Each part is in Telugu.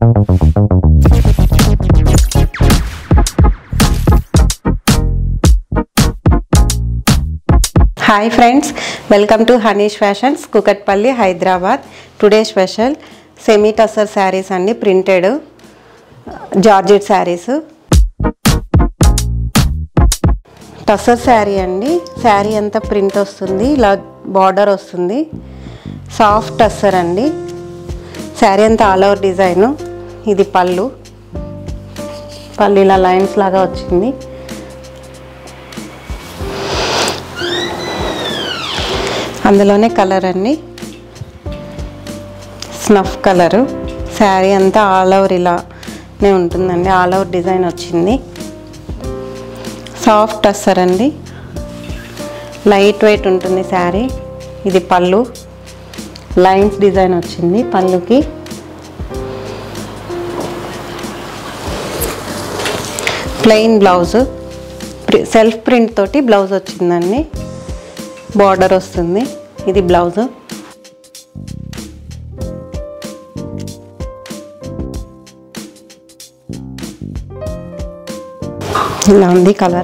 hi friends welcome to Hanish fashions Kukatpally Hyderabad today special semi tussar saris అండి ప్రింటెడ్ జార్జెట్ శారీస్ టసర్ శారీ అండి శారీ అంతా ప్రింట్ వస్తుంది ఇలా బార్డర్ వస్తుంది సాఫ్ట్ టస్సర్ అండి శారీ అంతా ఆల్ ఓవర్ డిజైను ఇది పళ్ళు పళ్ళు ఇలా లైన్స్ లాగా వచ్చింది అందులోనే కలర్ అండి స్నఫ్ కలరు శారీ అంతా ఆల్ ఓవర్ ఇలానే ఉంటుందండి ఆల్ ఓవర్ డిజైన్ వచ్చింది సాఫ్ట్ టస్సర్ అండి లైట్ వెయిట్ ఉంటుంది శారీ ఇది పళ్ళు లైన్స్ డిజైన్ వచ్చింది పళ్ళుకి ప్లెయిన్ బ్లౌజ్ సెల్ఫ్ ప్రింట్ తోటి బ్లౌజ్ వచ్చిందండి బార్డర్ వస్తుంది ఇది బ్లౌజ్ ఇలా ఉంది colour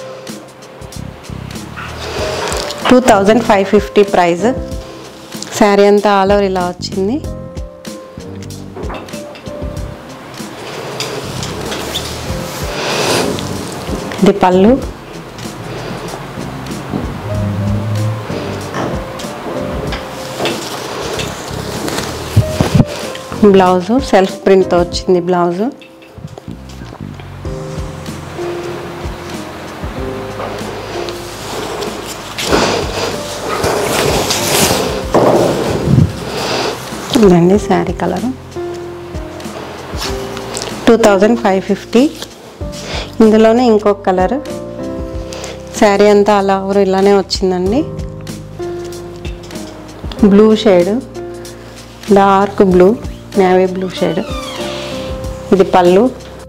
two thousand five fifty price sari అంతా ఆల్ ఓవర్ ఇలా వచ్చింది ఇది పళ్ళు బ్లౌజు సెల్ఫ్ ప్రింట్తో వచ్చింది బ్లౌజు ఇదండి sari colour two thousand five fifty ఇందులోనే ఇంకొక కలర్ శారీ అంతా అలా ఊరు ఇలానే వచ్చిందండి blue shade dark blue navy blue shade ఇది పళ్ళు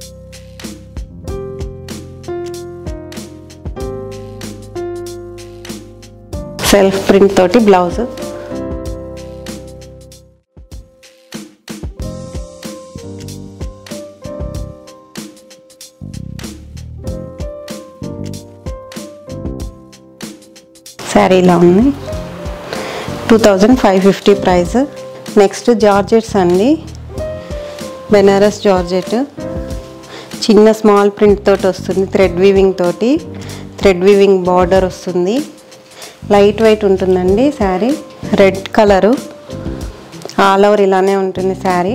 సెల్ఫ్ ప్రింట్ తోటి బ్లౌజ్ శారీ ఇలా ఉంది two thousand five fifty price next georgettes అండి బెనారస్ జార్జెట్ చిన్న స్మాల్ ప్రింట్ తోటి వస్తుంది థ్రెడ్ వీవింగ్ తోటి థ్రెడ్ వీవింగ్ బార్డర్ వస్తుంది లైట్ వెయిట్ ఉంటుందండి sari red colour all over ఇలానే ఉంటుంది శారీ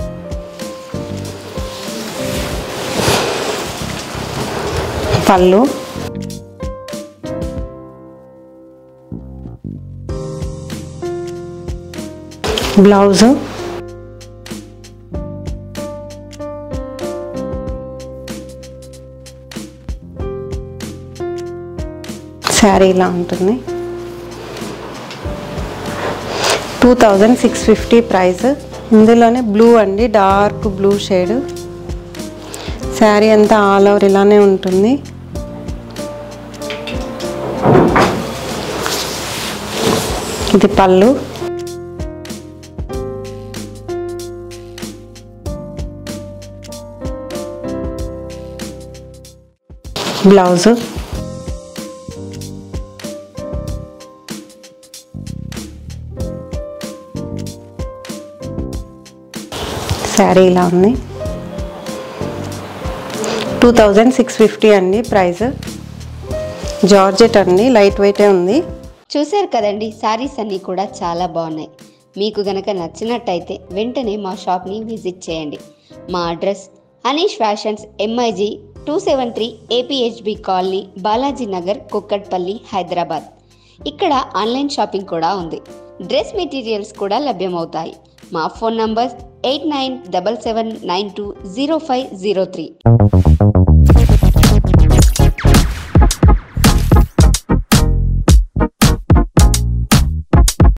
పళ్ళు బ్లౌజు శారీ ఇలా ఉంటుంది two thousand six fifty price ఇందులోనే బ్లూ అండి డార్క్ బ్లూ షేడ్ శారీ అంతా ఆల్ ఓవర్ ఇలానే ఉంటుంది ఇది పళ్ళు బ్లౌజు శారీ ఇలా ఉంది టూ థౌజండ్ సిక్స్ ఫిఫ్టీ అండి ప్రైస్ జార్జెట్ అండి లైట్ వెయిటే ఉంది చూశారు కదండి శారీస్ అన్నీ కూడా చాలా బాగున్నాయి మీకు గనక నచ్చినట్టయితే వెంటనే మా షాప్ని విజిట్ చేయండి మా address Anish fashions MIG two seven three APHB colony Balaji Nagar Kukatpally Hyderabad ఇక్కడ ఆన్లైన్ షాపింగ్ కూడా ఉంది డ్రెస్ మెటీరియల్స్ కూడా లభ్యమవుతాయి మా phone number eight nine double seven nine two zero five zero three